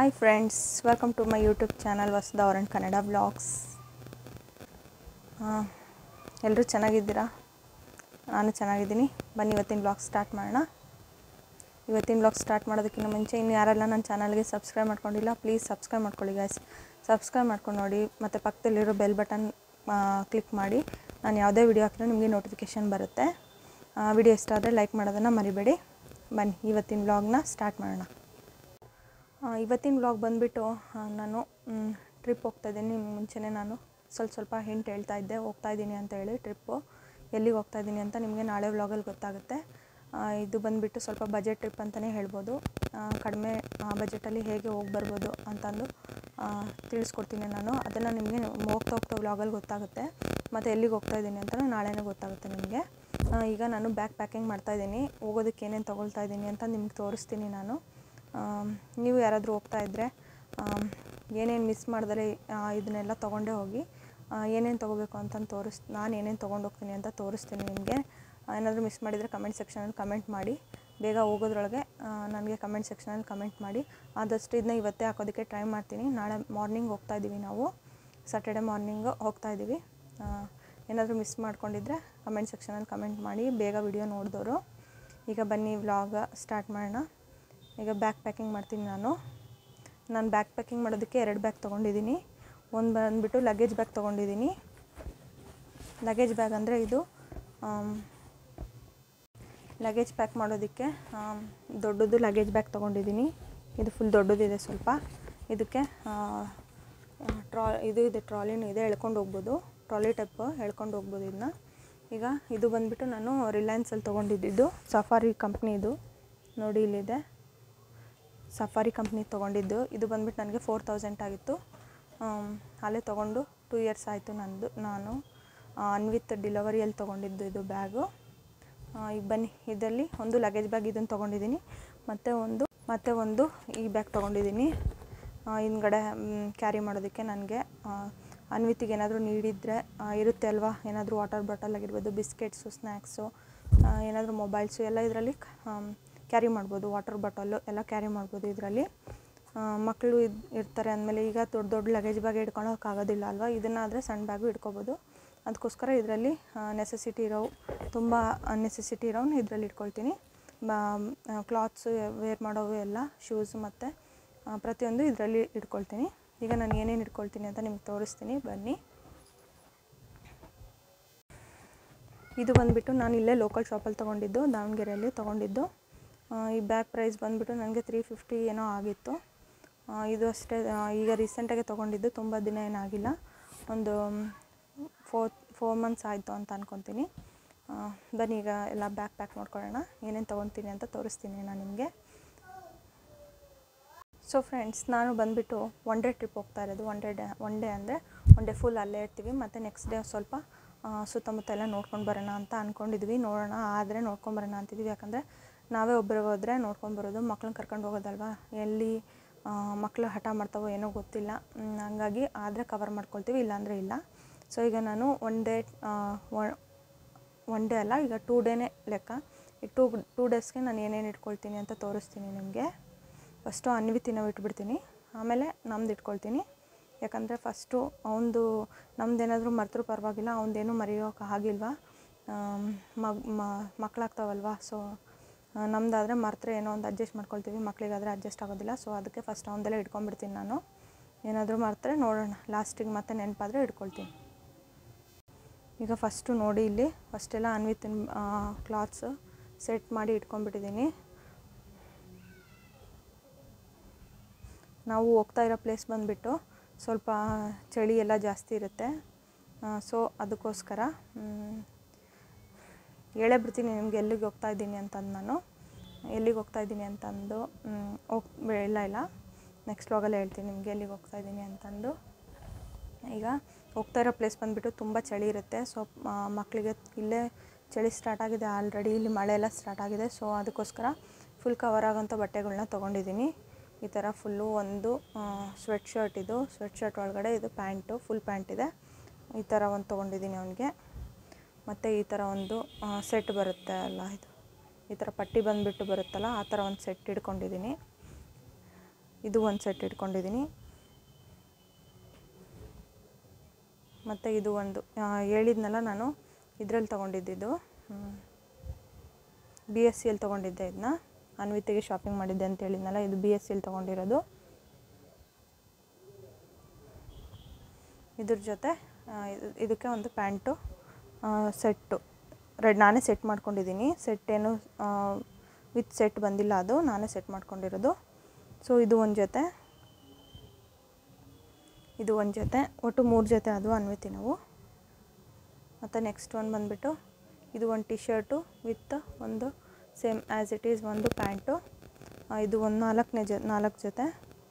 hi friends welcome to my YouTube channel Vasudha hour and Kannada blogs ಎಲ್ಲರೂ ಚೆನ್ನಾಗಿದ್ದೀರಾ ನಾನು ಚೆನ್ನಾಗಿದ್ದೀನಿ ಬನ್ನಿ ಇವತ್ತಿನ ಬ್ಲಾಗ್ ಸ್ಟಾರ್ಟ್ ಮಾಡೋಣ ಇವತ್ತಿನ ಬ್ಲಾಗ್ ಸ್ಟಾರ್ಟ್ ಮಾಡೋದಕ್ಕಿಂತ ಮುಂಚೆ ಇನ್ನು ಯಾರೆಲ್ಲ ನನ್ನ ಚಾನಲ್ಗೆ ಸಬ್ಸ್ಕ್ರೈಬ್ ಮಾಡ್ಕೊಂಡಿಲ್ಲ ಪ್ಲೀಸ್ ಸಬ್ಸ್ಕ್ರೈಬ್ ಮಾಡ್ಕೊಳ್ಳಿ ಗೈಸ್ ಸಬ್ಸ್ಕ್ರೈಬ್ ಮಾಡ್ಕೊಂಡು ನೋಡಿ ಮತ್ತು ಪಕ್ಕದಲ್ಲಿರೋ ಬೆಲ್ ಬಟನ್ ಕ್ಲಿಕ್ ಮಾಡಿ ನಾನು ಯಾವುದೇ ವಿಡಿಯೋ ಹಾಕಿದ್ರು ನಿಮಗೆ ನೋಟಿಫಿಕೇಷನ್ ಬರುತ್ತೆ ವಿಡಿಯೋ ಇಷ್ಟ ಆದರೆ ಲೈಕ್ ಮಾಡೋದನ್ನು ಮರಿಬೇಡಿ ಬನ್ನಿ ಇವತ್ತಿನ ಬ್ಲಾಗ್ನ ಸ್ಟಾರ್ಟ್ ಮಾಡೋಣ ಆ, ಇವತ್ತಿನ ವ್ಲಾಗ್ ಬಂದುಬಿಟ್ಟು ನಾನು ಟ್ರಿಪ್ ಹೋಗ್ತಾ ಇದ್ದೀನಿ ನಿಮ್ಗೆ ಮುಂಚೆನೇ ನಾನು ಸ್ವಲ್ಪ ಸ್ವಲ್ಪ ಹಿಂಟ್ ಹೇಳ್ತಾ ಇದ್ದೆ ಹೋಗ್ತಾ ಇದ್ದೀನಿ ಅಂತ ಹೇಳಿ ಟ್ರಿಪ್ಪು ಎಲ್ಲಿಗೆ ಹೋಗ್ತಾ ಇದ್ದೀನಿ ಅಂತ ನಿಮಗೆ ನಾಳೆ ವ್ಲಾಗಲ್ಲಿ ಗೊತ್ತಾಗುತ್ತೆ ಆ, ಇದು ಬಂದುಬಿಟ್ಟು ಸ್ವಲ್ಪ ಬಜೆಟ್ ಟ್ರಿಪ್ ಅಂತಲೇ ಹೇಳ್ಬೋದು ಆ, ಕಡಿಮೆ ಬಜೆಟಲ್ಲಿ ಹೇಗೆ ಹೋಗಿ ಬರ್ಬೋದು ಅಂತಂದು ಆ, ತಿಳಿಸ್ಕೊಡ್ತೀನಿ ನಾನು ಅದನ್ನು ನಿಮಗೆ ಹೋಗ್ತಾ ಹೋಗ್ತಾ ವ್ಲಾಗಲ್ಲಿ ಗೊತ್ತಾಗುತ್ತೆ ಮತ್ತು ಎಲ್ಲಿಗೆ ಹೋಗ್ತಾ ಇದ್ದೀನಿ ಅಂತಲೂ ನಾಳೆನೇ ಗೊತ್ತಾಗುತ್ತೆ ನಿಮಗೆ ಆ, ಈಗ ನಾನು ಬ್ಯಾಗ್ ಪ್ಯಾಕಿಂಗ್ ಮಾಡ್ತಾಯಿದ್ದೀನಿ ಹೋಗೋದಕ್ಕೆ ಏನೇನು ತೊಗೊಳ್ತಾ ಇದ್ದೀನಿ ಅಂತ ನಿಮ್ಗೆ ತೋರಿಸ್ತೀನಿ ನಾನು ಆಮ್, ನೀವು ಯಾರಾದರೂ ಹೋಗ್ತಾ ಇದ್ದರೆ ಏನೇನು ಮಿಸ್ ಮಾಡಿದರೆ ಇದನ್ನೆಲ್ಲ ತೊಗೊಂಡೇ ಹೋಗಿ ಏನೇನು ತೊಗೋಬೇಕು ಅಂತಂದು ತೋರಿಸ್ ನಾನು ಏನೇನು ತೊಗೊಂಡು ಹೋಗ್ತೀನಿ ಅಂತ ತೋರಿಸ್ತೀನಿ ನಿಮಗೆ ಏನಾದರೂ ಮಿಸ್ ಮಾಡಿದರೆ ಕಮೆಂಟ್ ಸೆಕ್ಷನಲ್ಲಿ ಕಮೆಂಟ್ ಮಾಡಿ ಬೇಗ ಹೋಗೋದ್ರೊಳಗೆ ನನಗೆ ಕಮೆಂಟ್ ಸೆಕ್ಷನಲ್ಲಿ ಕಮೆಂಟ್ ಮಾಡಿ ಆದಷ್ಟು ಇದನ್ನ ಇವತ್ತೇ ಹಾಕೋದಕ್ಕೆ ಟ್ರೈ ಮಾಡ್ತೀನಿ ನಾಳೆ ಮಾರ್ನಿಂಗ್ ಹೋಗ್ತಾ ಇದ್ದೀವಿ ನಾವು ಸಾಟರ್ಡೆ ಮಾರ್ನಿಂಗು ಹೋಗ್ತಾ ಇದ್ದೀವಿ ಏನಾದರೂ ಮಿಸ್ ಮಾಡ್ಕೊಂಡಿದ್ರೆ ಕಮೆಂಟ್ ಸೆಕ್ಷನಲ್ಲಿ ಕಮೆಂಟ್ ಮಾಡಿ ಬೇಗ ವಿಡಿಯೋ ನೋಡಿದವರು ಈಗ ಬನ್ನಿ ವ್ಲಾಗ ಸ್ಟಾರ್ಟ್ ಮಾಡೋಣ ಈಗ ಬ್ಯಾಗ್ ಪ್ಯಾಕಿಂಗ್ ಮಾಡ್ತೀನಿ ನಾನು ನಾನು ಬ್ಯಾಗ್ ಪ್ಯಾಕಿಂಗ್ ಮಾಡೋದಕ್ಕೆ ಎರಡು ಬ್ಯಾಗ್ ತೊಗೊಂಡಿದ್ದೀನಿ ಒಂದು ಬಂದುಬಿಟ್ಟು ಲಗೇಜ್ ಬ್ಯಾಗ್ ತೊಗೊಂಡಿದ್ದೀನಿ ಲಗೇಜ್ ಬ್ಯಾಗ್ ಅಂದರೆ ಇದು ಲಗೇಜ್ ಪ್ಯಾಕ್ ಮಾಡೋದಕ್ಕೆ ಆಮ್, ದೊಡ್ಡದು ಲಗೇಜ್ ಬ್ಯಾಗ್ ತೊಗೊಂಡಿದ್ದೀನಿ ಇದು ಫುಲ್ ದೊಡ್ಡದಿದೆ ಸ್ವಲ್ಪ ಇದಕ್ಕೆ ಆ, ಟ್ರಾ ಇದು ಇದೆ ಟ್ರಾಲಿನೂ ಇದೆ ಎಳ್ಕೊಂಡು ಹೋಗ್ಬೋದು ಟ್ರಾಲಿ ಟೈಪ್ ಎಳ್ಕೊಂಡು ಹೋಗ್ಬೋದು ಇದನ್ನ ಈಗ ಇದು ಬಂದುಬಿಟ್ಟು ನಾನು ರಿಲಯನ್ಸಲ್ಲಿ ತೊಗೊಂಡಿದ್ದು ಸಫಾರಿ ಕಂಪ್ನಿದು ನೋಡಿ ಇಲ್ಲಿದೆ ಸಫಾರಿ ಕಂಪ್ನಿ ತೊಗೊಂಡಿದ್ದು ಇದು ಬಂದ್ಬಿಟ್ಟು ನನಗೆ ಫೋರ್ ತೌಸಂಡ್ ಆಗಿತ್ತು ಆಮ್, ಅಲ್ಲೇ ತೊಗೊಂಡು ಟೂ ಇಯರ್ಸ್ ಆಯಿತು ನಂದು ನಾನು ಅನ್ವಿತ್ ಡಿಲವರಿಯಲ್ಲಿ ತೊಗೊಂಡಿದ್ದು ಇದು ಬ್ಯಾಗು ಈಗ ಬನ್ನಿ ಇದರಲ್ಲಿ ಒಂದು ಲಗೇಜ್ ಬ್ಯಾಗ್ ಇದನ್ನು ತೊಗೊಂಡಿದ್ದೀನಿ ಮತ್ತು ಒಂದು ಮತ್ತು ಒಂದು ಈ ಬ್ಯಾಗ್ ತೊಗೊಂಡಿದ್ದೀನಿ ಹಿಂದ್ಗಡೆ ಕ್ಯಾರಿ ಮಾಡೋದಕ್ಕೆ ನನಗೆ ಅನ್ವಿತಿಗೆ ಏನಾದರೂ ನೀಡಿದರೆ ಇರುತ್ತೆ ಅಲ್ವಾ ಏನಾದರೂ ವಾಟರ್ ಬಾಟಲ್ ಆಗಿರ್ಬೋದು ಬಿಸ್ಕೆಟ್ಸು ಸ್ನ್ಯಾಕ್ಸು ಏನಾದರೂ ಮೊಬೈಲ್ಸು ಎಲ್ಲ ಇದರಲ್ಲಿ ಕ್ಯಾರಿ ಮಾಡ್ಬೋದು ವಾಟರ್ ಬಾಟಲ್ಲು ಎಲ್ಲ ಕ್ಯಾರಿ ಮಾಡ್ಬೋದು ಇದರಲ್ಲಿ ಮಕ್ಕಳು ಇದ್ ಇರ್ತಾರೆ ಅಂದಮೇಲೆ ಈಗ ದೊಡ್ಡ ದೊಡ್ಡ ಲಗೇಜ್ ಬ್ಯಾಗ್ ಇಟ್ಕೊಳೋಕ್ಕಾಗೋದಿಲ್ಲ ಅಲ್ವಾ ಇದನ್ನಾದರೆ ಸಣ್ಣ ಬ್ಯಾಗು ಇಟ್ಕೋಬೋದು ಅದಕ್ಕೋಸ್ಕರ ಇದರಲ್ಲಿ ನೆಸೆಸಿಟಿ ಇರೋ ತುಂಬ ನೆಸೆಸಿಟಿ ಇರೋನು ಇದರಲ್ಲಿ ಇಟ್ಕೊಳ್ತೀನಿ ಕ್ಲಾತ್ಸು ವೇರ್ ಮಾಡೋವು ಎಲ್ಲ ಶೂಸ್ ಮತ್ತು ಪ್ರತಿಯೊಂದು ಇದರಲ್ಲಿ ಇಟ್ಕೊಳ್ತೀನಿ ಈಗ ನಾನು ಏನೇನು ಇಟ್ಕೊಳ್ತೀನಿ ಅಂತ ನಿಮ್ಗೆ ತೋರಿಸ್ತೀನಿ ಬನ್ನಿ ಇದು ಬಂದುಬಿಟ್ಟು ನಾನು ಇಲ್ಲೇ ಲೋಕಲ್ ಶಾಪಲ್ಲಿ ತೊಗೊಂಡಿದ್ದು ದಾವಣಗೆರೆಯಲ್ಲಿ ತೊಗೊಂಡಿದ್ದು ಆ, ಈ ಬ್ಯಾಗ್ ಪ್ರೈಸ್ ಬಂದುಬಿಟ್ಟು ನನಗೆ ತ್ರೀ ಫಿಫ್ಟಿ ಏನೋ ಆಗಿತ್ತು ಆ, ಇದು ಅಷ್ಟೇ ಆ, ಈಗ ರೀಸೆಂಟಾಗೆ ತೊಗೊಂಡಿದ್ದು ತುಂಬ ದಿನ ಏನಾಗಿಲ್ಲ ಒಂದು ಫೋರ್ ಫೋರ್ ಮಂತ್ಸ್ ಆಯಿತು ಅಂತ ಅಂದ್ಕೊತೀನಿ ಆ, ಬನ್ನಿ ಈಗ ಎಲ್ಲ ಬ್ಯಾಗ್ ಪ್ಯಾಕ್ ಮಾಡ್ಕೊಳ್ಳೋಣ ಏನೇನು ತೊಗೊತೀನಿ ಅಂತ ತೋರಿಸ್ತೀನಿ ನಾನು ನಿಮಗೆ ಸೊ ಫ್ರೆಂಡ್ಸ್ ನಾನು ಬಂದುಬಿಟ್ಟು ಒನ್ ಡೇ ಟ್ರಿಪ್ ಹೋಗ್ತಾ ಇರೋದು one day day one day ಅಂದರೆ ಒನ್ ಡೇ ಫುಲ್ ಅಲ್ಲೇ ಇರ್ತೀವಿ ಮತ್ತು ನೆಕ್ಸ್ಟ್ ಡೇ ಸ್ವಲ್ಪ ಆ, ಸುತ್ತಮುತ್ತ ಎಲ್ಲ ನೋಡ್ಕೊಂಡು ಬರೋಣ ಅಂತ ಅಂದ್ಕೊಂಡಿದ್ವಿ ನೋಡೋಣ ಆದರೆ ನೋಡ್ಕೊಂಡು ಬರೋಣ ಅಂತಿದ್ವಿ ಯಾಕಂದರೆ ನಾವೇ ಒಬ್ಬರಿಗೆ ಹೋದರೆ ನೋಡ್ಕೊಂಡು ಬರೋದು ಮಕ್ಳನ್ನ ಕರ್ಕೊಂಡು ಹೋಗೋದಲ್ವಾ ಎಲ್ಲಿ ಆ, ಮಕ್ಳು ಹಠ ಮಾಡ್ತಾವೋ ಏನೋ ಗೊತ್ತಿಲ್ಲ ಮ್, ಹಂಗಾಗಿ ಆದರೆ ಕವರ್ ಮಾಡ್ಕೊಳ್ತೀವಿ ಇಲ್ಲಾಂದರೆ ಇಲ್ಲ ಸೊ ಈಗ ನಾನು ಒನ್ ಡೇ ಒನ್ ಡೇ ಅಲ್ಲ ಈಗ ಟೂ ಡೇನೇ ಲೆಕ್ಕ ಈ ಟೂ ಟೂ ಡೇಸ್ಗೆ ನಾನು ಏನೇನು ಇಟ್ಕೊಳ್ತೀನಿ ಅಂತ ತೋರಿಸ್ತೀನಿ ನಿಮಗೆ ಫಸ್ಟು ಅನ್ವಿತಿನ ಬಿಟ್ಬಿಡ್ತೀನಿ ಆಮೇಲೆ ನಮ್ದು ಇಟ್ಕೊಳ್ತೀನಿ ಯಾಕಂದರೆ ಫಸ್ಟು ಅವನದು ನಮ್ದೇನಾದರೂ ಮರ್ತರೂ ಪರವಾಗಿಲ್ಲ ಅವನದೇನು ಮರೆಯೋಕೆ ಆಗಿಲ್ವ ಮಗ್ ಮಕ್ಕಳಾಗ್ತಾವಲ್ವ ಸೊ ನಮ್ಮದಾದರೆ ಮರ್ತರೆ ಏನೋ ಒಂದು ಅಡ್ಜಸ್ಟ್ ಮಾಡ್ಕೊಳ್ತೀವಿ ಮಕ್ಕಳಿಗಾದರೆ ಅಡ್ಜಸ್ಟ್ ಆಗೋದಿಲ್ಲ ಸೊ ಅದಕ್ಕೆ ಫಸ್ಟ್ ಅವನದೆಲ್ಲ ಇಟ್ಕೊಂಡ್ಬಿಡ್ತೀನಿ ನಾನು ಏನಾದರೂ ಮರ್ತರೆ ನೋಡೋಣ ಲಾಸ್ಟಿಗೆ ಮತ್ತೆ ನೆನಪಾದರೆ ಇಟ್ಕೊಳ್ತೀನಿ ಈಗ ಫಸ್ಟು ನೋಡಿ ಇಲ್ಲಿ ಫಸ್ಟೆಲ್ಲ ಅನ್ವಿತಿನ ಕ್ಲಾತ್ಸ್ ಸೆಟ್ ಮಾಡಿ ಇಟ್ಕೊಂಡ್ಬಿಟ್ಟಿದ್ದೀನಿ ನಾವು ಹೋಗ್ತಾ ಇರೋ ಪ್ಲೇಸ್ ಬಂದುಬಿಟ್ಟು ಸ್ವಲ್ಪ ಚಳಿ ಎಲ್ಲ ಜಾಸ್ತಿ ಇರುತ್ತೆ ಸೊ ಅದಕ್ಕೋಸ್ಕರ ಮ್, ಹೇಳೇ ಬಿಡ್ತೀನಿ ನಿಮ್ಗೆ ಎಲ್ಲಿಗೆ ಹೋಗ್ತಾ ಇದ್ದೀನಿ ಅಂತಂದು ನಾನು ಎಲ್ಲಿಗೆ ಹೋಗ್ತಾ ಇದ್ದೀನಿ ಅಂತಂದು ಮ್, ಹೋಗ್ ಇಲ್ಲ ಇಲ್ಲ ನೆಕ್ಸ್ಟ್ ವ್ಲಾಗಲ್ಲಿ ಹೇಳ್ತೀನಿ ನಿಮಗೆ ಎಲ್ಲಿಗೆ ಹೋಗ್ತಾ ಇದ್ದೀನಿ ಅಂತಂದು ಈಗ ಹೋಗ್ತಾ ಇರೋ ಪ್ಲೇಸ್ ಬಂದುಬಿಟ್ಟು ತುಂಬ ಚಳಿ ಇರುತ್ತೆ ಸೊ ಮಕ್ಕಳಿಗೆ ಇಲ್ಲೇ ಚಳಿ ಸ್ಟಾರ್ಟ್ ಆಗಿದೆ ಆಲ್ರೆಡಿ ಇಲ್ಲಿ ಮಳೆ ಎಲ್ಲ ಸ್ಟಾರ್ಟ್ ಆಗಿದೆ ಸೊ ಅದಕ್ಕೋಸ್ಕರ ಫುಲ್ ಕವರ್ ಆಗೋಂಥ ಬಟ್ಟೆಗಳನ್ನ ತೊಗೊಂಡಿದ್ದೀನಿ ಈ ಥರ ಫುಲ್ಲು ಒಂದು ಸ್ವೆಟ್ ಶರ್ಟ್ ಇದು ಸ್ವೆಟ್ ಶರ್ಟ್ ಒಳಗಡೆ ಇದು ಪ್ಯಾಂಟು ಫುಲ್ ಪ್ಯಾಂಟ್ ಇದೆ ಈ ಥರ ಒಂದು ತೊಗೊಂಡಿದ್ದೀನಿ ಅವನಿಗೆ ಮತ್ತು ಈ ಥರ ಒಂದು ಸೆಟ್ ಬರುತ್ತೆ ಅಲ್ಲ ಇದು ಈ ಥರ ಪಟ್ಟಿ ಬಂದುಬಿಟ್ಟು ಬರುತ್ತಲ್ಲ ಆ ಥರ ಒಂದು ಸೆಟ್ ಹಿಡ್ಕೊಂಡಿದ್ದೀನಿ ಇದು ಒಂದು ಸೆಟ್ ಇಟ್ಕೊಂಡಿದ್ದೀನಿ ಮತ್ತು ಇದು ಒಂದು ಆ, ಹೇಳಿದ್ನಲ್ಲ ನಾನು ಇದರಲ್ಲಿ ತೊಗೊಂಡಿದ್ದಿದ್ದು ಬಿ ಎಸ್ ಸಿಯಲ್ಲಿ ತೊಗೊಂಡಿದ್ದೆ ಇದನ್ನ ಅನ್ವಿತಿಗೆ ಶಾಪಿಂಗ್ ಮಾಡಿದ್ದೆ ಅಂತ ಹೇಳಿದ್ನಲ್ಲ ಇದು ಬಿ ಎಸ್ ಸಿಯಲ್ಲಿ ತೊಗೊಂಡಿರೋದು ಇದ್ರ ಜೊತೆ ಆ, ಇದು- ಇದಕ್ಕೆ ಒಂದು ಪ್ಯಾಂಟು ಸೆಟ್ಟು ರೆಡ್ ನಾನೇ ಸೆಟ್ ಮಾಡ್ಕೊಂಡಿದ್ದೀನಿ ಸೆಟ್ ಏನು ವಿತ್ ಸೆಟ್ ಬಂದಿಲ್ಲ ಅದು ನಾನೇ ಸೆಟ್ ಮಾಡ್ಕೊಂಡಿರೋದು ಸೊ ಇದು ಒಂದು ಜೊತೆ ಇದು ಒಂದು ಜೊತೆ ಒಟ್ಟು ಮೂರು ಜೊತೆ ಅದು ಅನ್ವಿತಿ ನಾವು ಮತ್ತು ನೆಕ್ಸ್ಟ್ ಒಂದು ಬಂದುಬಿಟ್ಟು ಇದು ಒಂದು ಟಿ ಶರ್ಟು ವಿತ್ ಒಂದು ಸೇಮ್ ಆ್ಯಸ್ ಇಟ್ ಈಸ್ ಒಂದು ಪ್ಯಾಂಟು ಆ, ಇದು ಒಂದು ನಾಲ್ಕನೇ ಜೊ ನಾಲ್ಕು ಜೊತೆ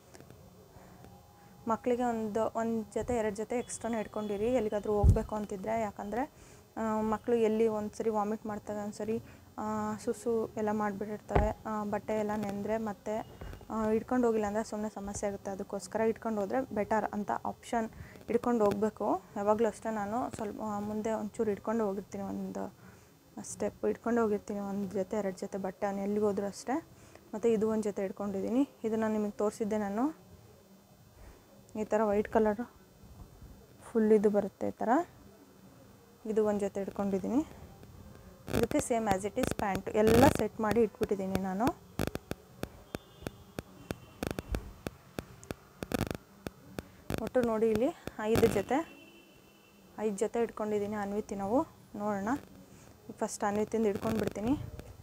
ಮಕ್ಕಳಿಗೆ ಒಂದು ಒಂದು ಜೊತೆ ಎರಡು ಜೊತೆ ಎಕ್ಸ್ಟ್ರಾನೇ ಇಟ್ಕೊಂಡಿರಿ ಎಲ್ಲಿಗಾದರೂ ಹೋಗಬೇಕು ಅಂತಿದ್ರೆ ಯಾಕಂದರೆ ಮಕ್ಕಳು ಎಲ್ಲಿ ಒಂದು ಸರಿ ವಾಮಿಟ್ ಮಾಡ್ತವೆ ಒಂದು ಸರಿ ಆ, ಸುಸು ಎಲ್ಲ ಮಾಡಿಬಿಟ್ಟಿರ್ತವೆ ಬಟ್ಟೆ ಎಲ್ಲ ನೆಂದರೆ ಮತ್ತು ಇಟ್ಕೊಂಡು ಹೋಗಿಲ್ಲ ಅಂದರೆ ಸುಮ್ಮನೆ ಸಮಸ್ಯೆ ಆಗುತ್ತೆ ಅದಕ್ಕೋಸ್ಕರ ಇಟ್ಕೊಂಡು ಹೋದರೆ ಬೆಟರ್ ಅಂತ ಆಪ್ಷನ್ ಇಟ್ಕೊಂಡು ಹೋಗಬೇಕು ಯಾವಾಗಲೂ ಅಷ್ಟೇ ನಾನು ಸ್ವಲ್ಪ ಆ, ಮುಂದೆ ಒಂಚೂರು ಇಟ್ಕೊಂಡು ಹೋಗಿರ್ತೀನಿ ಒಂದು ಸ್ಟೆಪ್ ಇಟ್ಕೊಂಡು ಹೋಗಿರ್ತೀನಿ ಒಂದು ಜೊತೆ ಎರಡು ಜೊತೆ ಬಟ್ಟೆ ಅವ್ನು ಎಲ್ಲಿಗೆ ಹೋದ್ರೂ ಅಷ್ಟೇ ಮತ್ತು ಇದು ಒಂದು ಜೊತೆ ಇಟ್ಕೊಂಡಿದ್ದೀನಿ ಇದನ್ನು ನಿಮಗೆ ತೋರಿಸಿದ್ದೆ ನಾನು ಈ ಥರ ವೈಟ್ ಕಲರು ಫುಲ್ ಇದು ಬರುತ್ತೆ ಈ ಥರ ಇದು ಒಂದು ಜೊತೆ ಇಟ್ಕೊಂಡಿದ್ದೀನಿ ಇದಕ್ಕೆ same as it is pant ಎಲ್ಲ ಸೆಟ್ ಮಾಡಿ ಇಟ್ಬಿಟ್ಟಿದ್ದೀನಿ ನಾನು ಒಟ್ಟು ನೋಡಿ ಇಲ್ಲಿ ಐದು ಜೊತೆ ಐದು ಜೊತೆ ಇಟ್ಕೊಂಡಿದ್ದೀನಿ ಅನ್ವಿತಿ ನಾವು ನೋಡೋಣ ಫಸ್ಟ್ ಅನ್ವಿತಿಂದ ಇಟ್ಕೊಂಡು ಬಿಡ್ತೀನಿ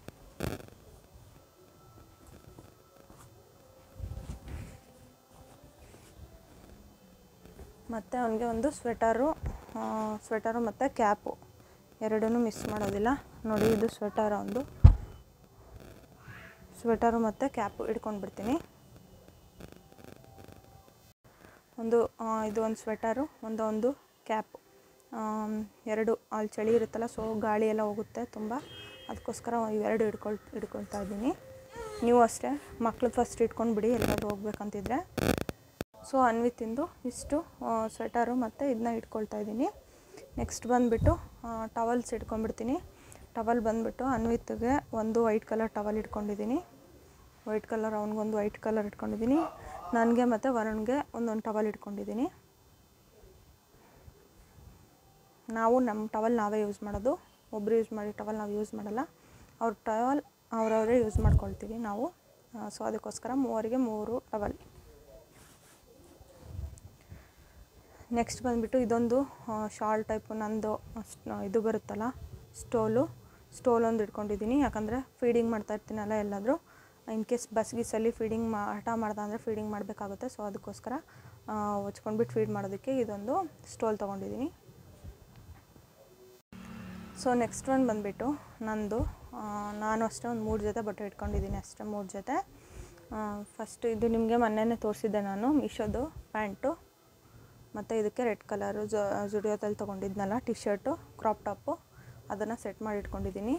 ಮತ್ತು ಅವನಿಗೆ ಒಂದು ಸ್ವೆಟರು ಸ್ವೆಟರು ಮತ್ತು ಕ್ಯಾಪು ಎರಡನ್ನೂ ಮಿಸ್ ಮಾಡೋದಿಲ್ಲ ನೋಡಿ ಇದು ಸ್ವೆಟರ್ ಒಂದು ಸ್ವೆಟರು ಮತ್ತು ಕ್ಯಾಪು ಇಟ್ಕೊಂಡು ಬಿಡ್ತೀನಿ ಒಂದು ಆ, ಇದು ಒಂದು ಸ್ವೆಟರು ಒಂದು ಒಂದು ಕ್ಯಾಪು ಎರಡು ಅಲ್ಲಿ ಚಳಿ ಇರುತ್ತಲ್ಲ ಸೊ ಗಾಳಿ ಎಲ್ಲ ಹೋಗುತ್ತೆ ತುಂಬ ಅದಕ್ಕೋಸ್ಕರ ಇವೆರಡು ಹಿಡ್ಕೊಳ್ ಹಿಡ್ಕೊಳ್ತಾ ಇದ್ದೀನಿ ನೀವು ಅಷ್ಟೇ ಮಕ್ಳು ಫಸ್ಟ್ ಇಟ್ಕೊಂಡು ಬಿಡಿ ಎಲ್ಲಾದ್ರೂ ಹೋಗ್ಬೇಕಂತಿದ್ರೆ ಸೊ ಅನ್ವಿತಿಂದು ಇಷ್ಟು ಸ್ವೆಟರು ಮತ್ತು ಇದನ್ನ ಇಟ್ಕೊಳ್ತಾ ಇದ್ದೀನಿ ನೆಕ್ಸ್ಟ್ ಬಂದುಬಿಟ್ಟು ಟವಲ್ಸ್ ಇಟ್ಕೊಂಡ್ಬಿಡ್ತೀನಿ ಟವಲ್ ಬಂದುಬಿಟ್ಟು ಅನ್ವಿತ್ಗೆ ಒಂದು ವೈಟ್ ಕಲರ್ ಟವಲ್ ಇಟ್ಕೊಂಡಿದ್ದೀನಿ ವೈಟ್ ಕಲರ್ ಅವ್ನಿಗೊಂದು ವೈಟ್ ಕಲರ್ ಇಟ್ಕೊಂಡಿದ್ದೀನಿ ನನಗೆ ಮತ್ತು ವರುಣ್ಗೆ ಒಂದೊಂದು ಟವಲ್ ಇಟ್ಕೊಂಡಿದ್ದೀನಿ ನಾವು ನಮ್ಮ ಟವಲ್ ನಾವೇ ಯೂಸ್ ಮಾಡೋದು ಒಬ್ಬರು ಯೂಸ್ ಮಾಡಿ ಟವಲ್ ನಾವು ಯೂಸ್ ಮಾಡಲ್ಲ ಅವ್ರ ಟವಲ್ ಅವರವರೇ ಯೂಸ್ ಮಾಡ್ಕೊಳ್ತೀವಿ ನಾವು ಸೊ ಅದಕ್ಕೋಸ್ಕರ ಮೂವರಿಗೆ ಮೂರು ಟವಲ್ ನೆಕ್ಸ್ಟ್ ಬಂದುಬಿಟ್ಟು ಇದೊಂದು ಶಾಲ್ ಟೈಪು ನಂದು ಅಷ್ಟ್- ಇದು ಬರುತ್ತಲ್ಲ ಸ್ಟೋಲು ಸ್ಟೋಲ್ ಒಂದು ಇಟ್ಕೊಂಡಿದ್ದೀನಿ ಯಾಕಂದರೆ ಫೀಡಿಂಗ್ ಮಾಡ್ತಾ ಇರ್ತೀನಲ್ಲ ಎಲ್ಲಾದರೂ ಇನ್ ಕೇಸ್ ಬಸ್ ಗೀಸಲ್ಲಿ ಫೀಡಿಂಗ್ ಮಾ ಹಠ ಮಾಡ್ದೆ ಅಂದರೆ ಫೀಡಿಂಗ್ ಮಾಡಬೇಕಾಗುತ್ತೆ ಸೊ ಅದಕ್ಕೋಸ್ಕರ ಹೊಚ್ಕೊಂಡ್ಬಿಟ್ಟು ಫೀಡ್ ಮಾಡೋದಕ್ಕೆ ಇದೊಂದು ಸ್ಟೋಲ್ ತೊಗೊಂಡಿದ್ದೀನಿ ಸೊ ನೆಕ್ಸ್ಟ್ ಒನ್ ಬಂದುಬಿಟ್ಟು ನಂದು ಆ, ನಾನು ಅಷ್ಟೇ ಒಂದು ಮೂರು ಜೊತೆ ಬಟ್ಟೆ ಇಟ್ಕೊಂಡಿದ್ದೀನಿ ಅಷ್ಟೇ ಮೂರು ಜೊತೆ ಫಸ್ಟ್ ಇದು ನಿಮಗೆ ಮೊನ್ನೆನೇ ತೋರಿಸಿದ್ದೆ ನಾನು ಮೀಶೋದು ಪ್ಯಾಂಟು ಮತ್ತು ಇದಕ್ಕೆ ರೆಡ್ ಕಲರು ಜುಡಿಯೋದಲ್ಲಿ ತೊಗೊಂಡಿದ್ನಲ್ಲ ಟಿ ಶರ್ಟು ಕ್ರಾಪ್ ಟಾಪು ಅದನ್ನು ಸೆಟ್ ಮಾಡಿ ಇಟ್ಕೊಂಡಿದ್ದೀನಿ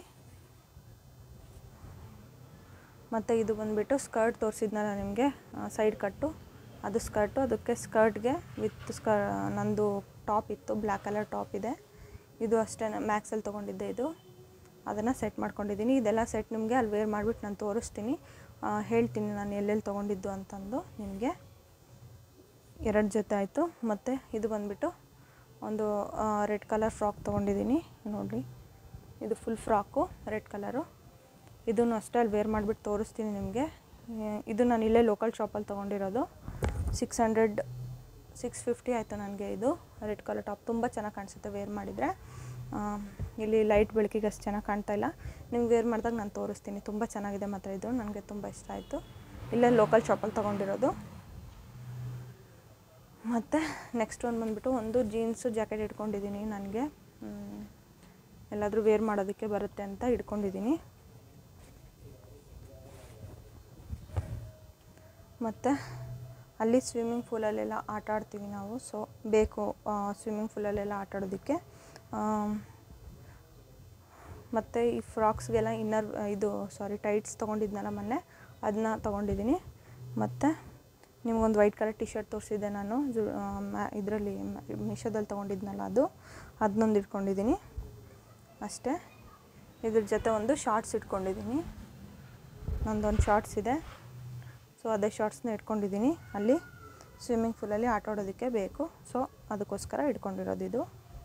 ಮತ್ತು ಇದು ಬಂದುಬಿಟ್ಟು ಸ್ಕರ್ಟ್ ತೋರಿಸಿದ್ನಲ್ಲ ನಿಮಗೆ ಸೈಡ್ ಕಟ್ಟು ಅದು ಸ್ಕರ್ಟು ಅದಕ್ಕೆ ಸ್ಕರ್ಟ್ಗೆ ವಿತ್ ಸ್ಕ ನಂದು ಟಾಪ್ ಇತ್ತು ಬ್ಲ್ಯಾಕ್ ಕಲರ್ ಟಾಪ್ ಇದೆ ಇದು ಅಷ್ಟೇ ಮ್ಯಾಕ್ಸಲ್ಲಿ ತೊಗೊಂಡಿದ್ದೆ ಇದು ಅದನ್ನು ಸೆಟ್ ಮಾಡ್ಕೊಂಡಿದ್ದೀನಿ ಇದೆಲ್ಲ ಸೆಟ್ ನಿಮಗೆ ಅಲ್ಲಿ ವೇರ್ ಮಾಡಿಬಿಟ್ಟು ನಾನು ತೋರಿಸ್ತೀನಿ ಆ, ಹೇಳ್ತೀನಿ ನಾನು ಎಲ್ಲೆಲ್ಲಿ ತೊಗೊಂಡಿದ್ದು ಅಂತಂದು ನಿಮಗೆ ಎರಡು ಜೊತೆ ಆಯಿತು ಮತ್ತು ಇದು ಬಂದುಬಿಟ್ಟು ಒಂದು ರೆಡ್ ಕಲರ್ ಫ್ರಾಕ್ ತೊಗೊಂಡಿದ್ದೀನಿ ನೋಡಿ ಇದು ಫುಲ್ ಫ್ರಾಕು ರೆಡ್ ಕಲರು ಇದನ್ನು ಅಷ್ಟೇ ಅಲ್ಲಿ ವೇರ್ ಮಾಡಿಬಿಟ್ಟು ತೋರಿಸ್ತೀನಿ ನಿಮಗೆ ಇದು ನಾನು ಇಲ್ಲೇ ಲೋಕಲ್ ಶಾಪಲ್ಲಿ ತೊಗೊಂಡಿರೋದು ಸಿಕ್ಸ್ ಹಂಡ್ರೆಡ್ ಸಿಕ್ಸ್ ಫಿಫ್ಟಿ ಆಯಿತು ನನಗೆ ಇದು ರೆಡ್ ಕಲರ್ ಟಾಪ್ ತುಂಬ ಚೆನ್ನಾಗಿ ಕಾಣಿಸುತ್ತೆ ವೇರ್ ಮಾಡಿದರೆ ಇಲ್ಲಿ ಲೈಟ್ ಬೆಳಕಿಗೆ ಅಷ್ಟು ಚೆನ್ನಾಗಿ ಕಾಣ್ತಾ ಇಲ್ಲ ನಿಮ್ಗೆ ವೇರ್ ಮಾಡಿದಾಗ ನಾನು ತೋರಿಸ್ತೀನಿ ತುಂಬ ಚೆನ್ನಾಗಿದೆ ಮಾತ್ರ ಇದು ನನಗೆ ತುಂಬ ಇಷ್ಟ ಆಯಿತು ಇಲ್ಲೇ ಲೋಕಲ್ ಶಾಪಲ್ಲಿ ತೊಗೊಂಡಿರೋದು ಮತ್ತು ನೆಕ್ಸ್ಟ್ ಒಂದು ಬಂದುಬಿಟ್ಟು ಒಂದು ಜೀನ್ಸು ಜಾಕೆಟ್ ಇಟ್ಕೊಂಡಿದ್ದೀನಿ ನನಗೆ ಎಲ್ಲಾದರೂ ವೇರ್ ಮಾಡೋದಕ್ಕೆ ಬರುತ್ತೆ ಅಂತ ಇಟ್ಕೊಂಡಿದ್ದೀನಿ ಮತ್ತು ಅಲ್ಲಿ ಸ್ವಿಮ್ಮಿಂಗ್ ಪೂಲಲ್ಲೆಲ್ಲ ಆಟ ಆಡ್ತೀವಿ ನಾವು ಸೊ ಬೇಕು ಸ್ವಿಮ್ಮಿಂಗ್ ಪೂಲಲ್ಲೆಲ್ಲ ಆಟ ಆಡೋದಕ್ಕೆ ಮತ್ತು ಈ ಫ್ರಾಕ್ಸ್ಗೆಲ್ಲ ಇನ್ನರ್ ಇದು ಸಾರಿ ಟೈಟ್ಸ್ ತೊಗೊಂಡಿದ್ನಲ್ಲ ಮೊನ್ನೆ ಅದನ್ನ ತೊಗೊಂಡಿದ್ದೀನಿ ಮತ್ತು ನಿಮಗೊಂದು ವೈಟ್ ಕಲರ್ ಟಿ ಶರ್ಟ್ ತೋರಿಸಿದ್ದೆ ನಾನು ಜು ಇದರಲ್ಲಿ ಮೀಶೋದಲ್ಲಿ ತೊಗೊಂಡಿದ್ನಲ್ಲ ಅದು ಅದನ್ನೊಂದು ಇಟ್ಕೊಂಡಿದ್ದೀನಿ ಅಷ್ಟೇ ಇದ್ರ ಜೊತೆ ಒಂದು ಶಾರ್ಟ್ಸ್ ಇಟ್ಕೊಂಡಿದ್ದೀನಿ ನಂದೊಂದು ಶಾರ್ಟ್ಸ್ ಇದೆ ಸೊ ಅದೇ ಶಾರ್ಟ್ಸ್ನ ಇಟ್ಕೊಂಡಿದ್ದೀನಿ ಅಲ್ಲಿ ಸ್ವಿಮ್ಮಿಂಗ್ ಪೂಲಲ್ಲಿ ಆಟ ಆಡೋದಕ್ಕೆ ಬೇಕು ಸೊ ಅದಕ್ಕೋಸ್ಕರ ಇಟ್ಕೊಂಡಿರೋದು ಇದು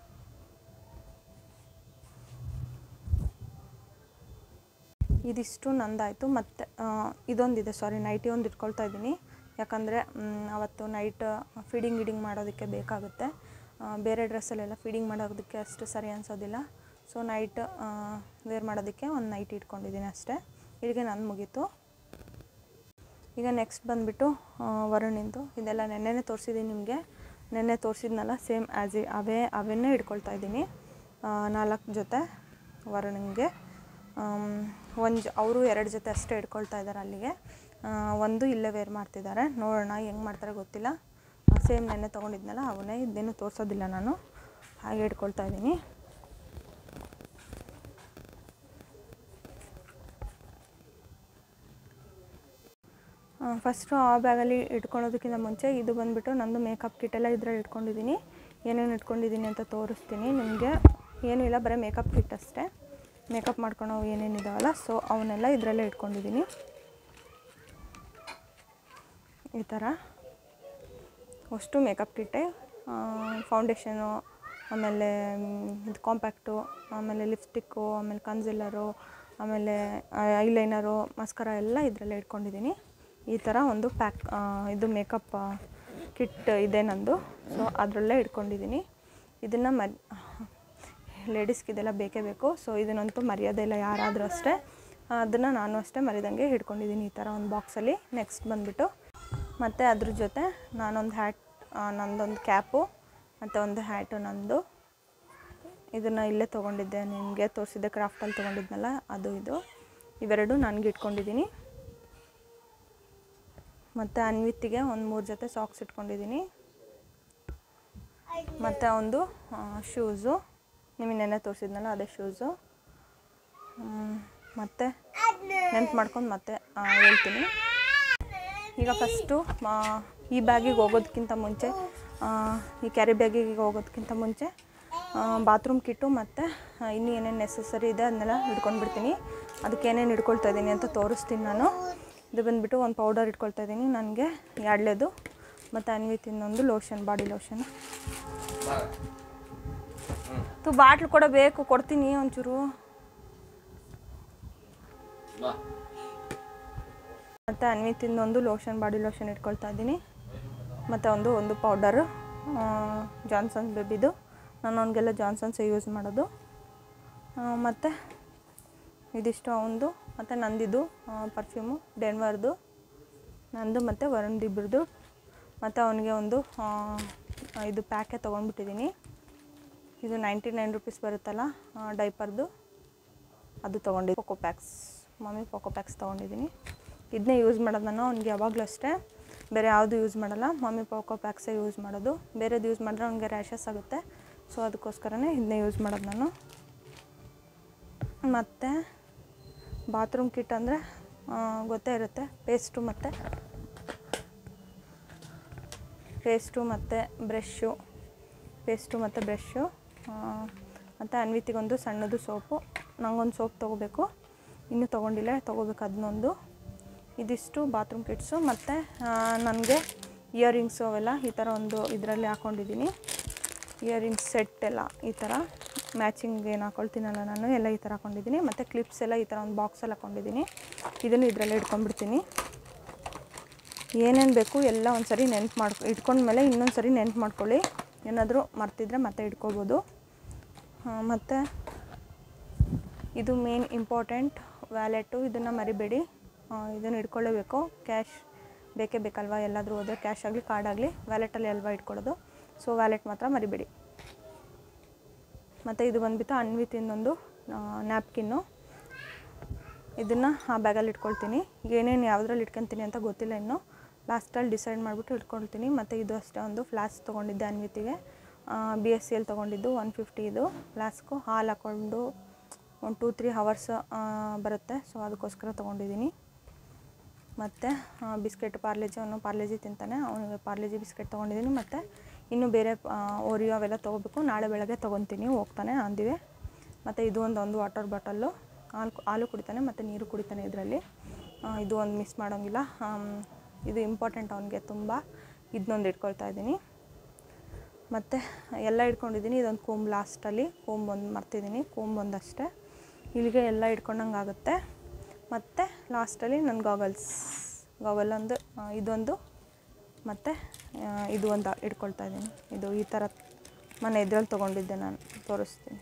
ಇದಿಷ್ಟು ನಂದಾಯಿತು ಮತ್ತು ಇದೊಂದಿದೆ ಸಾರಿ ನೈಟಿ ಒಂದು ಇಟ್ಕೊಳ್ತಾ ಇದ್ದೀನಿ ಯಾಕಂದರೆ ಅವತ್ತು ನೈಟ್ ಫೀಡಿಂಗ್ ಗಿಡಿಂಗ್ ಮಾಡೋದಕ್ಕೆ ಬೇಕಾಗುತ್ತೆ ಆ, ಬೇರೆ ಡ್ರೆಸ್ಸಲ್ಲೆಲ್ಲ ಫೀಡಿಂಗ್ ಮಾಡೋದಕ್ಕೆ ಅಷ್ಟು ಸರಿ ಅನಿಸೋದಿಲ್ಲ ಸೊ ನೈಟ್ ವೇರ್ ಮಾಡೋದಕ್ಕೆ ಒಂದು ನೈಟ್ ಇಟ್ಕೊಂಡಿದ್ದೀನಿ ಅಷ್ಟೇ ಇಲ್ಲಿಗೆ ನಾನು ಮುಗೀತು ಈಗ ನೆಕ್ಸ್ಟ್ ಬಂದುಬಿಟ್ಟು ವರುಣಿಂದು ಇದೆಲ್ಲ ನೆನ್ನೆನೇ ತೋರಿಸಿದ್ದೀನಿ ನಿಮಗೆ ನೆನ್ನೆ ತೋರಿಸಿದ್ನಲ್ಲ ಸೇಮ್ ಆ್ಯಸ್ ಇ ಅವೇ ಅವನ್ನೇ ಇಟ್ಕೊಳ್ತಾ ಇದ್ದೀನಿ ನಾಲ್ಕು ಜೊತೆ ವರುಣಿಗೆ ಒಂದು ಅವರು ಎರಡು ಜೊತೆ ಅಷ್ಟೇ ಇಟ್ಕೊಳ್ತಾ ಇದ್ದಾರೆ ಅಲ್ಲಿಗೆ ಆ, ಒಂದು ಇಲ್ಲೇ ವೇರ್ ಮಾಡ್ತಿದ್ದಾರೆ ನೋಡೋಣ ಹೆಂಗೆ ಮಾಡ್ತಾರೆ ಗೊತ್ತಿಲ್ಲ ಸೇಮ್ ನೆನ್ನೆ ತೊಗೊಂಡಿದ್ನಲ್ಲ ಅವನ್ನೇ ಇದೇನು ತೋರಿಸೋದಿಲ್ಲ ನಾನು ಹಾಗೆ ಇಟ್ಕೊಳ್ತಾ ಇದ್ದೀನಿ ಫಸ್ಟು ಆ ಬ್ಯಾಗಲ್ಲಿ ಇಟ್ಕೊಳ್ಳೋದಕ್ಕಿಂತ ಮುಂಚೆ ಇದು ಬಂದುಬಿಟ್ಟು ನಂದು ಮೇಕಪ್ ಕಿಟ್ ಎಲ್ಲ ಇದರಲ್ಲಿ ಇಟ್ಕೊಂಡಿದ್ದೀನಿ ಏನೇನು ಇಟ್ಕೊಂಡಿದ್ದೀನಿ ಅಂತ ತೋರಿಸ್ತೀನಿ ನಿಮಗೆ ಏನೂ ಇಲ್ಲ ಬರೀ ಮೇಕಪ್ ಕಿಟ್ ಅಷ್ಟೇ ಮೇಕಪ್ ಮಾಡ್ಕೊಳೋ ಏನೇನಿದಾವಲ್ಲ ಸೊ ಅವನ್ನೆಲ್ಲ ಇದರಲ್ಲೇ ಇಟ್ಕೊಂಡಿದ್ದೀನಿ ಈ ಥರ ಅಷ್ಟು ಮೇಕಪ್ ಕಿಟ್ಟೆ ಫೌಂಡೇಶನು ಆಮೇಲೆ ಮ್, ಇದು ಕಾಂಪ್ಯಾಕ್ಟು ಆಮೇಲೆ ಲಿಪ್ಸ್ಟಿಕ್ಕು ಆಮೇಲೆ ಕನ್ಸಿಲ್ಲರು ಆಮೇಲೆ ಐಲೈನರು ಮಸ್ಕರ ಎಲ್ಲ ಇದರಲ್ಲೇ ಇಟ್ಕೊಂಡಿದ್ದೀನಿ ಈ ಥರ ಒಂದು ಪ್ಯಾಕ್ ಇದು ಮೇಕಪ್ ಕಿಟ್ ಇದೆ ನಂದು ಸೊ ಅದರಲ್ಲೇ ಇಟ್ಕೊಂಡಿದ್ದೀನಿ ಇದನ್ನು ಮ ಲೇಡೀಸ್ಗೆ ಇದೆಲ್ಲ ಬೇಕೇ ಬೇಕು ಸೊ ಇದನ್ನಂತೂ ಮರ್ಯಾದೆ ಇಲ್ಲ ಯಾರಾದರೂ ಅಷ್ಟೇ ಅದನ್ನು ನಾನು ಅಷ್ಟೇ ಮರಿದಂಗೆ ಹಿಡ್ಕೊಂಡಿದ್ದೀನಿ ಈ ಥರ ಒಂದು ಬಾಕ್ಸಲ್ಲಿ ನೆಕ್ಸ್ಟ್ ಬಂದುಬಿಟ್ಟು ಮತ್ತು ಅದ್ರ ಜೊತೆ ನಾನೊಂದು ಹ್ಯಾಟ್ ನಂದೊಂದು ಕ್ಯಾಪು ಮತ್ತು ಒಂದು ಹ್ಯಾಟು ನಂದು ಇದನ್ನು ಇಲ್ಲೇ ತೊಗೊಂಡಿದ್ದೆ ನಿಮಗೆ ತೋರಿಸಿದ್ದೆ ಕ್ರಾಫ್ಟಲ್ಲಿ ತೊಗೊಂಡಿದ್ನಲ್ಲ ಅದು ಇದು ಇವೆರಡು ನನಗೆ ಇಟ್ಕೊಂಡಿದ್ದೀನಿ ಮತ್ತು ಅನ್ವಿತ್ತಿಗೆ ಒಂದು ಮೂರು ಜೊತೆ ಸಾಕ್ಸ್ ಇಟ್ಕೊಂಡಿದ್ದೀನಿ ಮತ್ತು ಒಂದು ಶೂಸು ನಿಮಗೆ ನೆನ್ನೆ ತೋರಿಸಿದ್ನಲ್ಲ ಅದೇ ಶೂಸು ಮತ್ತು ನೆನ್ಪು ಮಾಡ್ಕೊಂಡು ಮತ್ತೆ ಆ, ಹೇಳ್ತೀನಿ ಈಗ ಫಸ್ಟು ಈ ಬ್ಯಾಗಿಗೆ ಹೋಗೋದಕ್ಕಿಂತ ಮುಂಚೆ ಆ, ಈ ಕ್ಯಾರಿ ಬ್ಯಾಗಿಗೆ ಹೋಗೋದಕ್ಕಿಂತ ಮುಂಚೆ ಬಾತ್ರೂಮ್ ಕಿಟ್ಟು ಮತ್ತು ಇನ್ನೂ ಏನೇನು ನೆಸಸರಿ ಇದೆ ಅದನ್ನೆಲ್ಲ ಹಿಡ್ಕೊಂಡ್ಬಿಡ್ತೀನಿ ಅದಕ್ಕೆ ಏನೇನು ಹಿಡ್ಕೊಳ್ತಾ ಇದ್ದೀನಿ ಅಂತ ತೋರಿಸ್ತೀನಿ ನಾನು ಇದು ಬಂದುಬಿಟ್ಟು ಒಂದು ಪೌಡರ್ ಇಟ್ಕೊಳ್ತಾ ಇದ್ದೀನಿ ನನಗೆ ಎರಡಲೇದು ಮತ್ತು ಅನ್ವಿತ್ ಇನ್ನೊಂದು ಲೋಷನ್ ಬಾಡಿ ಲೋಷನ್ ತು ಬಾಟ್ಲು ಕೂಡ ಬೇಕು ಕೊಡ್ತೀನಿ ಒಂಚೂರು ಮತ್ತು ಅನ್ವಿತಿಂದ ಒಂದು ಲೋಷನ್ ಬಾಡಿ ಲೋಷನ್ ಇಟ್ಕೊಳ್ತಾ ಇದ್ದೀನಿ ಮತ್ತು ಒಂದು ಒಂದು ಪೌಡರು ಜಾನ್ಸನ್ಸ್ ಬೇಬಿದು ನಾನು ಅವನಿಗೆಲ್ಲ ಜಾನ್ಸನ್ಸೇ ಯೂಸ್ ಮಾಡೋದು ಮತ್ತು ಇದಿಷ್ಟು ಅವನದು ಮತ್ತು ನಂದಿದು ಪರ್ಫ್ಯೂಮು ಡೆನ್ವರ್ದು ನಂದು ಮತ್ತು ವರುಣ್ದು ಇಬ್ಬರದು ಮತ್ತು ಅವನಿಗೆ ಒಂದು ಆ, ಇದು ಪ್ಯಾಕೆ ತೊಗೊಂಡ್ಬಿಟ್ಟಿದ್ದೀನಿ ಇದು ನೈಂಟಿ ನೈನ್ ರುಪೀಸ್ ಬರುತ್ತಲ್ಲ ಡೈಪರ್ದು ಅದು ತೊಗೊಂಡಿದ್ದು Poko packs Mamy Poko packs ತೊಗೊಂಡಿದ್ದೀನಿ ಇದನ್ನೇ ಯೂಸ್ ಮಾಡೋದು ನಾನು ಅವ್ನಿಗೆ ಯಾವಾಗಲೂ ಅಷ್ಟೇ ಬೇರೆ ಯಾವುದು ಯೂಸ್ ಮಾಡಲ್ಲ ಮಮ್ಮಿ ಪೋಕೋ ಪ್ಯಾಕ್ಸೇ ಯೂಸ್ ಮಾಡೋದು ಬೇರೆದು ಯೂಸ್ ಮಾಡಿದ್ರೆ ಅವ್ನಿಗೆ ರ್ಯಾಷಸ್ ಆಗುತ್ತೆ ಸೊ ಅದಕ್ಕೋಸ್ಕರನೇ ಇದನ್ನೇ ಯೂಸ್ ಮಾಡೋದು ನಾನು ಮತ್ತು ಬಾತ್ರೂಮ್ ಕಿಟ್ ಅಂದರೆ ಗೊತ್ತೇ ಇರುತ್ತೆ ಪೇಸ್ಟು ಮತ್ತು ಪೇಸ್ಟು ಮತ್ತು ಬ್ರಷ್ಷು ಪೇಸ್ಟು ಮತ್ತು ಬ್ರಷ್ಷು ಮತ್ತು ಅನ್ವಿತಿಗೊಂದು ಸಣ್ಣದು ಸೋಪು ನಂಗೊಂದು ಸೋಪ್ ತೊಗೋಬೇಕು ಇನ್ನೂ ತೊಗೊಂಡಿಲ್ಲ ತೊಗೋಬೇಕು ಅದನ್ನೊಂದು ಇದಿಷ್ಟು ಬಾತ್ರೂಮ್ ಕಿಟ್ಸು ಮತ್ತು ನನಗೆ ಇಯರಿಂಗ್ಸು ಅವೆಲ್ಲ ಈ ಥರ ಒಂದು ಇದರಲ್ಲಿ ಹಾಕ್ಕೊಂಡಿದ್ದೀನಿ ಇಯರಿಂಗ್ಸ್ ಸೆಟ್ ಎಲ್ಲ ಈ ಥರ ಮ್ಯಾಚಿಂಗ್ ಏನು ಹಾಕೊಳ್ತೀನಲ್ಲ ನಾನು ಎಲ್ಲ ಈ ಥರ ಹಾಕ್ಕೊಂಡಿದ್ದೀನಿ ಮತ್ತು ಕ್ಲಿಪ್ಸ್ ಎಲ್ಲ ಈ ಥರ ಒಂದು ಬಾಕ್ಸಲ್ಲಿ ಹಾಕ್ಕೊಂಡಿದ್ದೀನಿ ಇದನ್ನು ಇದರಲ್ಲೇ ಇಟ್ಕೊಂಡ್ಬಿಡ್ತೀನಿ ಏನೇನು ಬೇಕು ಎಲ್ಲ ಒಂದು ಸರಿ ನೆನ್ಪು ಮಾಡ್ಕೊ ಇಟ್ಕೊಂಡ್ಮೇಲೆ ಇನ್ನೊಂದು ಸರಿ ನೆನ್ಪು ಮಾಡ್ಕೊಳ್ಳಿ ಏನಾದರೂ ಮರ್ತಿದ್ರೆ ಮತ್ತೆ ಇಟ್ಕೋಬೋದು ಮತ್ತು ಇದು ಮೇನ್ ಇಂಪಾರ್ಟೆಂಟ್ ವ್ಯಾಲೆಟು ಇದನ್ನು ಮರಿಬೇಡಿ ಇದನ್ನು ಇಟ್ಕೊಳ್ಳೇಬೇಕು ಕ್ಯಾಶ್ ಬೇಕೇ ಬೇಕಲ್ವಾ ಎಲ್ಲಾದರೂ ಹೋದರೆ ಕ್ಯಾಶ್ ಆಗಲಿ ಕಾರ್ಡ್ ಆಗಲಿ ವ್ಯಾಲೆಟಲ್ಲಿ ಅಲ್ವಾ ಇಟ್ಕೊಳ್ಳೋದು ಸೊ ವ್ಯಾಲೆಟ್ ಮಾತ್ರ ಮರಿಬೇಡಿ ಮತ್ತು ಇದು ಬಂದುಬಿಟ್ಟು ಅನ್ವಿತಿಂದೊಂದು ನ್ಯಾಪ್ಕಿನ್ನು ಇದನ್ನು ಆ ಬ್ಯಾಗಲ್ಲಿ ಇಟ್ಕೊಳ್ತೀನಿ ಏನೇನು ಯಾವುದ್ರಲ್ಲಿ ಇಟ್ಕೊತೀನಿ ಅಂತ ಗೊತ್ತಿಲ್ಲ ಇನ್ನು ಲಾಸ್ಟಲ್ಲಿ ಡಿಸೈಡ್ ಮಾಡಿಬಿಟ್ಟು ಇಟ್ಕೊಳ್ತೀನಿ ಮತ್ತು ಇದು ಅಷ್ಟೇ ಒಂದು ಫ್ಲಾಸ್ಕ್ ತೊಗೊಂಡಿದ್ದೆ ಅನ್ವಿತಿಗೆ ಬಿ ಎಸ್ ಸಿ ಎಲ್ ತೊಗೊಂಡಿದ್ದು ಒನ್ ಫಿಫ್ಟಿ ಇದು ಫ್ಲಾಸ್ಕು ಹಾಲು ಹಾಕ್ಕೊಂಡು ಒಂದು ಟೂ ತ್ರೀ ಹವರ್ಸ್ ಬರುತ್ತೆ ಸೊ ಅದಕ್ಕೋಸ್ಕರ ತೊಗೊಂಡಿದ್ದೀನಿ ಮತ್ತು ಬಿಸ್ಕೆಟ್ ಪಾರ್ಲೇಜಿ ಅವನು ಪಾರ್ಲೇಜಿ ತಿಂತಾನೆ ಅವನಿಗೆ ಪಾರ್ಲೇಜಿ ಬಿಸ್ಕೆಟ್ ತೊಗೊಂಡಿದ್ದೀನಿ ಮತ್ತು ಇನ್ನೂ ಬೇರೆ ಓರಿಯೋ ಅವೆಲ್ಲ ತೊಗೋಬೇಕು ನಾಳೆ ಬೆಳಗ್ಗೆ ತೊಗೊತೀನಿ ಹೋಗ್ತಾನೆ ಅಂದಿವೆ ಮತ್ತು ಇದು ಒಂದು ಒಂದು ವಾಟರ್ ಬಾಟಲ್ಲು ಹಾಲು ಹಾಲು ಕುಡಿತಾನೆ ಮತ್ತು ನೀರು ಕುಡಿತಾನೆ ಇದರಲ್ಲಿ ಇದು ಒಂದು ಮಿಸ್ ಮಾಡೋಂಗಿಲ್ಲ ಇದು ಇಂಪಾರ್ಟೆಂಟ್ ಅವನಿಗೆ ತುಂಬ ಇದನ್ನೊಂದು ಇಟ್ಕೊಳ್ತಾ ಇದ್ದೀನಿ ಮತ್ತು ಎಲ್ಲ ಇಟ್ಕೊಂಡಿದ್ದೀನಿ ಇದೊಂದು ಕೂಂಬ್ ಲಾಸ್ಟಲ್ಲಿ ಕೂಂಬ್ ಒಂದು ಮರ್ತಿದ್ದೀನಿ ಕೂಂಬ್ ಒಂದಷ್ಟೇ ಇಲ್ಲಿಗೆ ಎಲ್ಲ ಇಟ್ಕೊಂಡಂಗೆ ಆಗುತ್ತೆ ಮತ್ತು ಲಾಸ್ಟಲ್ಲಿ ನನ್ನ ಗಾಗಲ್ಸ್ ಗಾಗಲ್ ಒಂದು ಆ, ಇದೊಂದು ಮತ್ತು ಆ, ಇದು ಒಂದು ಇಟ್ಕೊಳ್ತಾ ಇದ್ದೀನಿ ಇದು ಈ ಥರ ಮನೆ ಎದುರಲ್ಲಿ ತೊಗೊಂಡಿದ್ದೆ ನಾನು ತೋರಿಸ್ತೀನಿ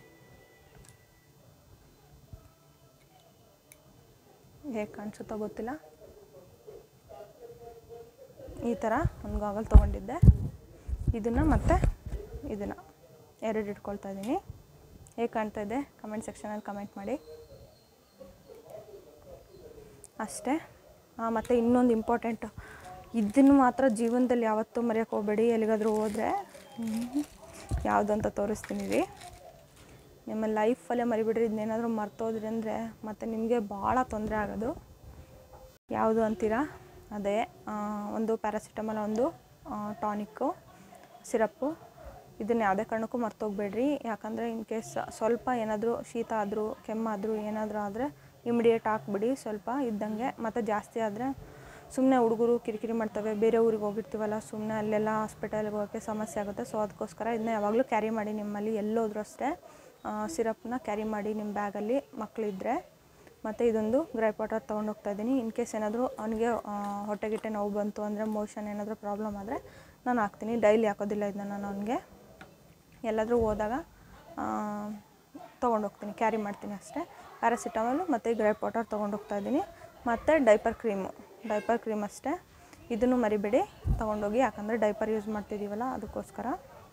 ಹೇಗೆ ಕಾಣಿಸುತ್ತೋ ಗೊತ್ತಿಲ್ಲ ಈ ಥರ ಒಂದು ಗಾಗಲ್ ತೊಗೊಂಡಿದ್ದೆ ಇದನ್ನು ಮತ್ತು ಇದನ್ನು ಎರಡು ಇಟ್ಕೊಳ್ತಾ ಇದ್ದೀನಿ ಹೇಗೆ ಕಾಣ್ತಾ ಇದೆ ಕಮೆಂಟ್ ಸೆಕ್ಷನಲ್ಲಿ ಕಮೆಂಟ್ ಮಾಡಿ ಅಷ್ಟೇ ಮತ್ತು ಇನ್ನೊಂದು ಇಂಪಾರ್ಟೆಂಟ್ ಇದನ್ನು ಮಾತ್ರ ಜೀವನದಲ್ಲಿ ಯಾವತ್ತೂ ಮರೆಯೋಕ್ಕೆ ಹೋಗಬೇಡಿ ಎಲ್ಲಿಗಾದರೂ ಹೋದರೆ ಯಾವುದಂತ ತೋರಿಸ್ತೀನಿ ರೀ ನಿಮ್ಮ ಲೈಫಲ್ಲೇ ಮರಿಬಿಡ್ರಿ ಇದನ್ನೇನಾದರೂ ಮರ್ತೋದ್ರಿ ಅಂದರೆ ಮತ್ತು ನಿಮಗೆ ಭಾಳ ತೊಂದರೆ ಆಗೋದು ಯಾವುದು ಅಂತೀರಾ ಅದೇ ಆ, ಒಂದು ಪ್ಯಾರಾಸಿಟಮಲ್ ಒಂದು ಟಾನಿಕ್ಕು ಸಿರಪ್ಪು ಇದನ್ನು ಯಾವುದೇ ಕಾರಣಕ್ಕೂ ಮರ್ತೋಗ್ಬೇಡ್ರಿ ಯಾಕಂದರೆ ಇನ್ ಕೇಸ್ ಸ್ವಲ್ಪ ಏನಾದರೂ ಶೀತ ಆದರೂ ಕೆಮ್ಮಾದರೂ ಏನಾದರೂ ಆದರೆ ಇಮಿಡಿಯೇಟ್ ಹಾಕ್ಬಿಡಿ ಸ್ವಲ್ಪ ಇದ್ದಂಗೆ ಮತ್ತು ಜಾಸ್ತಿ ಆದರೆ ಸುಮ್ಮನೆ ಹುಡುಗರು ಕಿರಿಕಿರಿ ಮಾಡ್ತವೆ ಬೇರೆ ಊರಿಗೆ ಹೋಗಿರ್ತೀವಲ್ಲ ಸುಮ್ಮನೆ ಅಲ್ಲೆಲ್ಲ ಹಾಸ್ಪಿಟಲ್ಗೆ ಹೋಗೋಕ್ಕೆ ಸಮಸ್ಯೆ ಆಗುತ್ತೆ ಸೊ ಅದಕ್ಕೋಸ್ಕರ ಇದನ್ನ ಯಾವಾಗಲೂ ಕ್ಯಾರಿ ಮಾಡಿ ನಿಮ್ಮಲ್ಲಿ ಎಲ್ಲೋದ್ರೂ ಅಷ್ಟೇ ಸಿರಪ್ನ ಕ್ಯಾರಿ ಮಾಡಿ ನಿಮ್ಮ ಬ್ಯಾಗಲ್ಲಿ ಮಕ್ಕಳಿದ್ರೆ ಮತ್ತು ಇದೊಂದು ಗ್ರೈಪ್ ವಾಟರ್ ತೊಗೊಂಡು ಹೋಗ್ತಾ ಇದ್ದೀನಿ ಇನ್ ಕೇಸ್ ಏನಾದರೂ ಅವನಿಗೆ ಹೊಟ್ಟೆ ಗಿಟ್ಟೆ ನೋವು ಬಂತು ಅಂದರೆ ಮೋಷನ್ ಏನಾದರೂ ಪ್ರಾಬ್ಲಮ್ ಆದರೆ ನಾನು ಹಾಕ್ತೀನಿ ಡೈಲಿ ಹಾಕೋದಿಲ್ಲ ಇದನ್ನ ನಾನು ಅವನಿಗೆ ಎಲ್ಲಾದರೂ ಹೋದಾಗ ತೊಗೊಂಡು ಹೋಗ್ತೀನಿ ಕ್ಯಾರಿ ಮಾಡ್ತೀನಿ ಅಷ್ಟೇ ಪ್ಯಾರಾಸಿಟಮಲು ಮತ್ತು ಗ್ರೈಪ್ ವಾಟರ್ ತೊಗೊಂಡು ಹೋಗ್ತಾ ಇದ್ದೀನಿ ಮತ್ತು ಡೈಪರ್ ಕ್ರೀಮು ಡೈಪರ್ ಕ್ರೀಮ್ ಅಷ್ಟೇ ಇದನ್ನು ಮರಿಬೇಡಿ ತೊಗೊಂಡೋಗಿ ಯಾಕಂದರೆ ಡೈಪರ್ ಯೂಸ್ ಮಾಡ್ತಿದ್ದೀವಲ್ಲ ಅದಕ್ಕೋಸ್ಕರ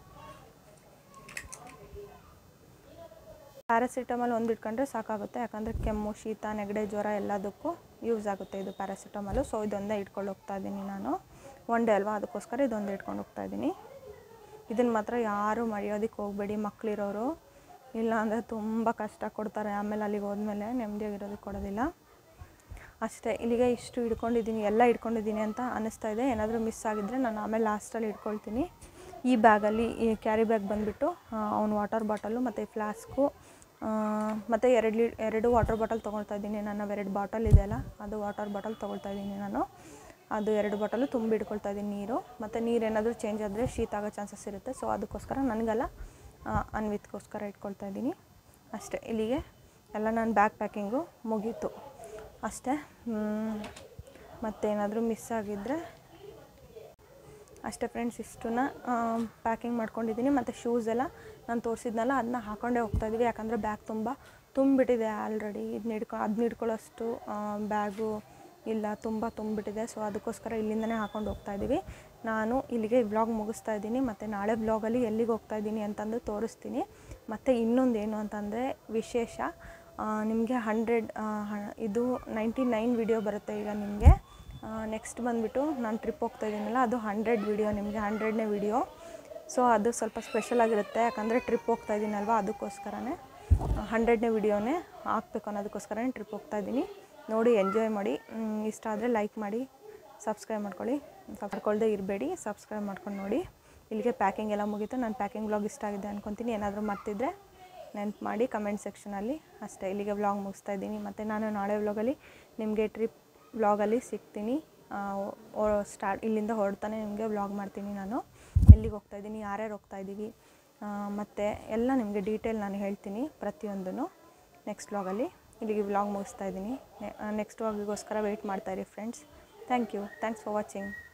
ಪ್ಯಾರಾಸಿಟಮಲ್ ಒಂದು ಇಟ್ಕೊಂಡ್ರೆ ಸಾಕಾಗುತ್ತೆ ಯಾಕಂದರೆ ಕೆಮ್ಮು ಶೀತ ನೆಗಡೆ ಜ್ವರ ಎಲ್ಲದಕ್ಕೂ ಯೂಸ್ ಆಗುತ್ತೆ ಇದು ಪ್ಯಾರಾಸಿಟಮಲು ಸೊ ಇದೊಂದೇ ಇಟ್ಕೊಂಡು ಹೋಗ್ತಾ ಇದ್ದೀನಿ ನಾನು ಒನ್ ಡೇ ಅಲ್ವಾ ಅದಕ್ಕೋಸ್ಕರ ಇದೊಂದೇ ಇಟ್ಕೊಂಡು ಹೋಗ್ತಾ ಇದ್ದೀನಿ ಇದನ್ನು ಮಾತ್ರ ಯಾರೂ ಮರೆಯೋದಕ್ಕೆ ಹೋಗಬೇಡಿ ಮಕ್ಕಳಿರೋರು ಇಲ್ಲ ಅಂದರೆ ತುಂಬ ಕಷ್ಟ ಕೊಡ್ತಾರೆ ಆಮೇಲೆ ಅಲ್ಲಿಗೆ ಹೋದ್ಮೇಲೆ ನೆಮ್ಮದಿಯಾಗಿರೋದಕ್ಕೆ ಕೊಡೋದಿಲ್ಲ ಅಷ್ಟೇ ಇಲ್ಲಿಗೆ ಇಷ್ಟು ಇಟ್ಕೊಂಡಿದ್ದೀನಿ ಎಲ್ಲ ಇಟ್ಕೊಂಡಿದ್ದೀನಿ ಅಂತ ಅನ್ನಿಸ್ತಾ ಇದೆ ಏನಾದರೂ ಮಿಸ್ ಆಗಿದ್ದರೆ ನಾನು ಆಮೇಲೆ ಲಾಸ್ಟಲ್ಲಿ ಇಟ್ಕೊಳ್ತೀನಿ ಈ ಬ್ಯಾಗಲ್ಲಿ ಈ ಕ್ಯಾರಿ ಬ್ಯಾಗ್ ಬಂದುಬಿಟ್ಟು ಅವ್ನ ವಾಟರ್ ಬಾಟಲು ಮತ್ತು ಫ್ಲಾಸ್ಕು ಮತ್ತು ಎರಡು ಲೀ ಎರಡು ವಾಟರ್ ಬಾಟಲ್ ತೊಗೊಳ್ತಾ ಇದ್ದೀನಿ ನನ್ನ ಎರಡು ಬಾಟಲ್ ಇದೆಯಲ್ಲ ಅದು ವಾಟರ್ ಬಾಟಲ್ ತೊಗೊಳ್ತಾ ಇದ್ದೀನಿ ನಾನು ಅದು ಎರಡು ಬಾಟಲು ತುಂಬಿ ಇಟ್ಕೊಳ್ತಾ ಇದ್ದೀನಿ ನೀರು ಮತ್ತು ನೀರು ಏನಾದರೂ ಚೇಂಜ್ ಆದರೆ ಶೀತ ಆಗೋ ಚಾನ್ಸಸ್ ಇರುತ್ತೆ ಸೊ ಅದಕ್ಕೋಸ್ಕರ ನನಗೆಲ್ಲ ಅನ್ವಿತ್ಗೋಸ್ಕರ ಇಟ್ಕೊಳ್ತಾ ಇದ್ದೀನಿ ಅಷ್ಟೇ ಇಲ್ಲಿಗೆ ಎಲ್ಲ ನನ್ನ ಬ್ಯಾಗ್ ಪ್ಯಾಕಿಂಗು ಮುಗೀತು ಅಷ್ಟೇ ಮತ್ತೇನಾದರೂ ಮಿಸ್ ಆಗಿದ್ದರೆ ಅಷ್ಟೇ ಫ್ರೆಂಡ್ಸ್ ಇಷ್ಟನ್ನ ಪ್ಯಾಕಿಂಗ್ ಮಾಡ್ಕೊಂಡಿದ್ದೀನಿ ಮತ್ತು ಶೂಸ್ ಎಲ್ಲ ನಾನು ತೋರಿಸಿದ್ನಲ್ಲ ಅದನ್ನ ಹಾಕೊಂಡೇ ಹೋಗ್ತಾ ಇದೀವಿ ಯಾಕಂದರೆ ಬ್ಯಾಗ್ ತುಂಬ ತುಂಬಿಟ್ಟಿದೆ ಆಲ್ರೆಡಿ ಇದನ್ನ ಹಿಡ್ಕೊ ಅದನ್ನ ಹಿಡ್ಕೊಳ್ಳೋಷ್ಟು ಬ್ಯಾಗು ಇಲ್ಲ ತುಂಬ ತುಂಬಿಟ್ಟಿದೆ ಸೊ ಅದಕ್ಕೋಸ್ಕರ ಇಲ್ಲಿಂದನೇ ಹಾಕೊಂಡು ಹೋಗ್ತಾ ಇದ್ದೀವಿ ನಾನು ಇಲ್ಲಿಗೆ ವ್ಲಾಗ್ ಮುಗಿಸ್ತಾ ಇದ್ದೀನಿ ಮತ್ತು ನಾಳೆ ವ್ಲಾಗಲ್ಲಿ ಎಲ್ಲಿಗೆ ಹೋಗ್ತಾ ಇದ್ದೀನಿ ಅಂತಂದು ತೋರಿಸ್ತೀನಿ ಮತ್ತು ಇನ್ನೊಂದು ಏನು ಅಂತಂದರೆ ವಿಶೇಷ ನಿಮಗೆ ಹಂಡ್ರೆಡ್ ಇದು ನೈಂಟಿ ನೈನ್ ವಿಡಿಯೋ ಬರುತ್ತೆ ಈಗ ನಿಮಗೆ ನೆಕ್ಸ್ಟ್ ಬಂದುಬಿಟ್ಟು ನಾನು ಟ್ರಿಪ್ ಹೋಗ್ತಾ ಇದ್ದೀನಲ್ಲ ಅದು ಹಂಡ್ರೆಡ್ ವಿಡಿಯೋ ನಿಮಗೆ ಹಂಡ್ರೆಡ್ನೇ ವಿಡಿಯೋ ಸೊ ಅದು ಸ್ವಲ್ಪ ಸ್ಪೆಷಲ್ ಆಗಿರುತ್ತೆ ಯಾಕಂದರೆ ಟ್ರಿಪ್ ಹೋಗ್ತಾ ಇದ್ದೀನಲ್ವ ಅದಕ್ಕೋಸ್ಕರನೇ ಹಂಡ್ರೆಡ್ನೇ ವಿಡಿಯೋನೇ ಹಾಕ್ಬೇಕು ಅನ್ನೋದಕ್ಕೋಸ್ಕರನೇ ಟ್ರಿಪ್ ಹೋಗ್ತಾ ಇದ್ದೀನಿ ನೋಡಿ ಎಂಜಾಯ್ ಮಾಡಿ ಮ್, ಇಷ್ಟ ಆದರೆ ಲೈಕ್ ಮಾಡಿ ಸಬ್ಸ್ಕ್ರೈಬ್ ಮಾಡ್ಕೊಳ್ಳಿ ಮಾಡ್ಕೊಳ್ದೆ ಇರಬೇಡಿ ಸಬ್ಸ್ಕ್ರೈಬ್ ಮಾಡ್ಕೊಂಡು ನೋಡಿ ಇಲ್ಲಿಗೆ ಪ್ಯಾಕಿಂಗ್ ಎಲ್ಲ ಮುಗೀತು ನಾನು ಪ್ಯಾಕಿಂಗ್ ವ್ಲಾಗ್ ಇಷ್ಟ ಆಗಿದೆ ಅನ್ಕೊತೀನಿ ಏನಾದರೂ ಮರ್ತಿದ್ರೆ ನೆನ್ಪು ಮಾಡಿ ಕಮೆಂಟ್ ಸೆಕ್ಷನಲ್ಲಿ ಅಷ್ಟೇ ಇಲ್ಲಿಗೆ ವ್ಲಾಗ್ ಮುಗಿಸ್ತಾ ಇದ್ದೀನಿ ಮತ್ತು ನಾನು ನಾಳೆ ವ್ಲಾಗಲ್ಲಿ ನಿಮಗೆ ಟ್ರಿಪ್ ವ್ಲಾಗಲ್ಲಿ ಸಿಗ್ತೀನಿ ಸ್ಟಾರ್ಟ್ ಇಲ್ಲಿಂದ ಹೊರಡ್ತಾನೆ ನಿಮಗೆ ವ್ಲಾಗ್ ಮಾಡ್ತೀನಿ ನಾನು ಎಲ್ಲಿಗೆ ಹೋಗ್ತಾ ಇದ್ದೀನಿ ಯಾರ್ಯಾರು ಹೋಗ್ತಾ ಇದ್ದೀವಿ ಮತ್ತು ಎಲ್ಲ ನಿಮಗೆ ಡೀಟೇಲ್ ನಾನು ಹೇಳ್ತೀನಿ ಪ್ರತಿಯೊಂದೂ ನೆಕ್ಸ್ಟ್ ವ್ಲಾಗಲ್ಲಿ ಇಲ್ಲಿಗೆ ವ್ಲಾಗ್ ಮುಗಿಸ್ತಾ ಇದ್ದೀನಿ ನೆಕ್ಸ್ಟ್ ವ್ಲಾಗಿಗೋಸ್ಕರ ವೆಯ್ಟ್ ಮಾಡ್ತಾಯಿರಿ friends thank you thanks for watching